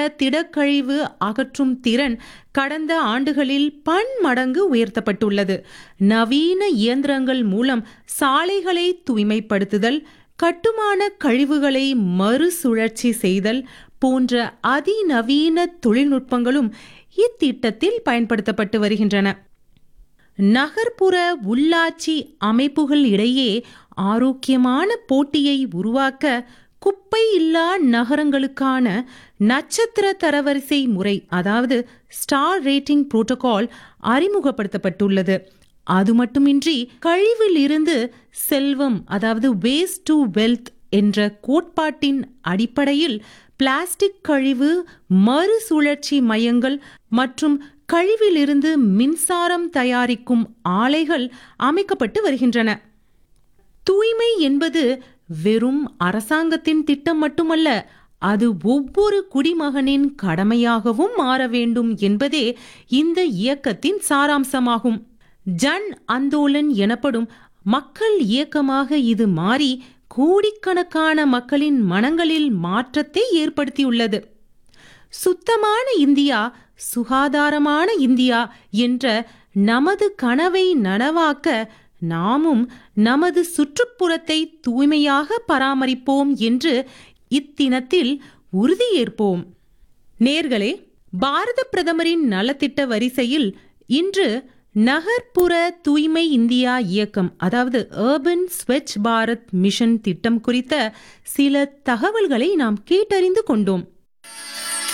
திடக்கழிவு அகற்றும் திறன் கடந்த ஆண்டுகளில் பன்மடங்கு உயர்த்தப்பட்டுள்ளது நவீன இயந்திரங்கள் மூலம் சாலைகளை தூய்மைப்படுத்துதல் கட்டுமான கழிவுகளை மறுசுழற்சி செய்தல் போன்ற அதிநவீன தொழில்நுட்பங்களும் இத்திட்டத்தில் பயன்படுத்தப்பட்டு வருகின்றன நகர்ப்புற உள்ளாட்சி அமைப்புகள் இடையே ஆரோக்கியமான போட்டியை உருவாக்க குப்பை இல்லா நகரங்களுக்கான நட்சத்திர தரவரிசை முறை அதாவது ஸ்டார் ரேட்டிங் புரோட்டோகால் அறிமுகப்படுத்தப்பட்டுள்ளது அது மட்டுமின்றி கழிவில் இருந்து செல்வம் அதாவது வேஸ்ட் டு வெல்த் என்ற கோட்பாட்டின் அடிப்படையில் பிளாஸ்டிக் கழிவு மறுசுழற்சி மையங்கள் மற்றும் கழிவிலிருந்து மின்சாரம் தயாரிக்கும் ஆலைகள் அமைக்கப்பட்டு வருகின்றன தூய்மை என்பது வெறும் அரசாங்கத்தின் திட்டம் மட்டுமல்ல அது ஒவ்வொரு குடிமகனின் கடமையாகவும் மாற வேண்டும் என்பதே இந்த இயக்கத்தின் சாராம்சமாகும் ஜன் அந்தோலன் எனப்படும் மக்கள் இயக்கமாக இது மாறி கோடிக்கணக்கான மக்களின் மனங்களில் மாற்றத்தை ஏற்படுத்தியுள்ளது சுத்தமான இந்தியா சுகாதாரமான இந்தியா என்ற நமது கனவை நனவாக்க நாமும் நமது சுற்றுப்புறத்தை தூய்மையாக பராமரிப்போம் என்று இத்தினத்தில் உறுதியேற்போம் நேர்களே பாரத பிரதமரின் நலத்திட்ட வரிசையில் இன்று நகர்ப்புற தூய்மை இந்தியா இயக்கம் அதாவது அர்பன் ஸ்வச் பாரத் மிஷன் திட்டம் குறித்த சில தகவல்களை நாம் கேட்டறிந்து கொண்டோம்